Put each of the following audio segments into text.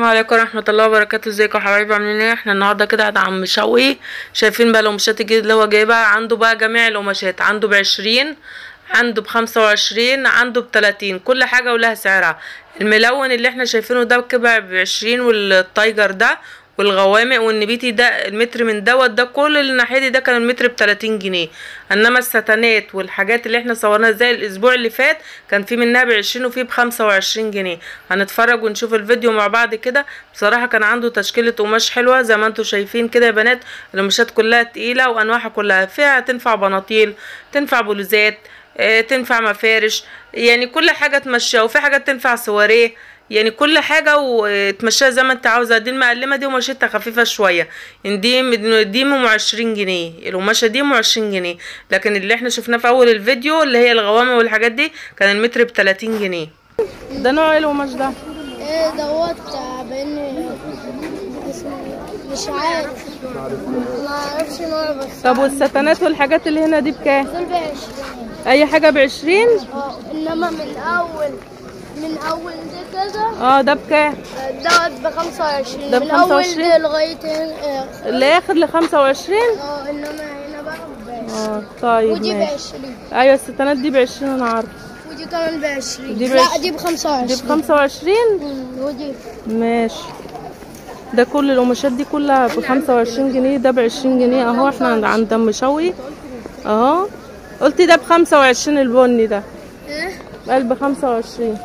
عليكم ورحمة الله وبركاته ازيكم يا حبايبي عاملين ايه احنا النهارده كده عند عم شوقي شايفين بقى القماشات الجديد اللي هو جايبها عنده بقى جميع القماشات عنده بعشرين عنده بخمسة وعشرين عنده بتلاتين كل حاجة ولها سعرها الملون اللي احنا شايفينه ده بكبع بعشرين والتايجر ده والغوامق والنبيتي ده المتر من دوت ده كل اللي ناحية دي ده كان المتر بتلاتين جنيه انما الستانات والحاجات اللي احنا صورناها زي الاسبوع اللي فات كان في منها بعشرين وفي بخمسة وعشرين جنيه هنتفرج ونشوف الفيديو مع بعض كده بصراحة كان عنده تشكيلة قماش حلوة زي ما انتوا شايفين كده يا بنات القماشات كلها تقيلة وانواعها كلها فيها تنفع بناطيل تنفع بلوزات اه تنفع مفارش يعني كل حاجة تمشيها وفي حاجات تنفع سواريه يعني كل حاجة وتمشيها زي ما انت عاوزة دي المقلمة دي قماشتها خفيفة شوية يعني دي دي ام عشرين جنيه القماشة دي ام عشرين جنيه لكن اللي احنا شفناه في اول الفيديو اللي هي الغوامق والحاجات دي كان المتر بتلاتين جنيه ده نوع ايه القماش ده؟ ايه دوت بان اسمه مش عارف ما اعرفش نوع بس طب والستانات والحاجات اللي هنا دي بكام؟ دول بعشرين اي حاجة بعشرين؟ اه انما من اول من اول ده كده اه ده بكام؟ دوت بخمسة وعشرين ده من بخمسة اول وعشرين؟ ده لغاية هنا الاخر لخمسة وعشرين؟ اه انما هنا بقى بعشرين اه طيب ودي ماشي بعشرين ايوه الستانات دي بعشرين انا عارفة ودي كمان بعشرين دي لا بعش- دي بخمسة دي وعشرين بخمسة وعشرين؟ مم، ودي ماشي ده كل القماشات دي كلها بخمسة وعشرين جنيه ده بعشرين جنيه اهو احنا عند عند ام شوقي اهو قلتي ده بخمسة وعشرين البني ده ايه قال بخمسة وعشرين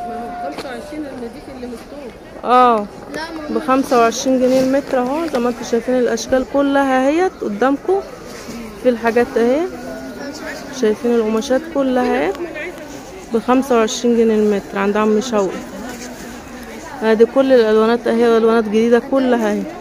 اه لا ما بخمسة وعشرين جنيه المتر اهو زي ما انتوا شايفين الاشكال كلها اهيت قدامكم في الحاجات اهي شايفين القماشات كلها اهي بخمسة وعشرين جنيه المتر عند عم شوقي ادي كل الالوانات اهي الوانات جديدة كلها اهي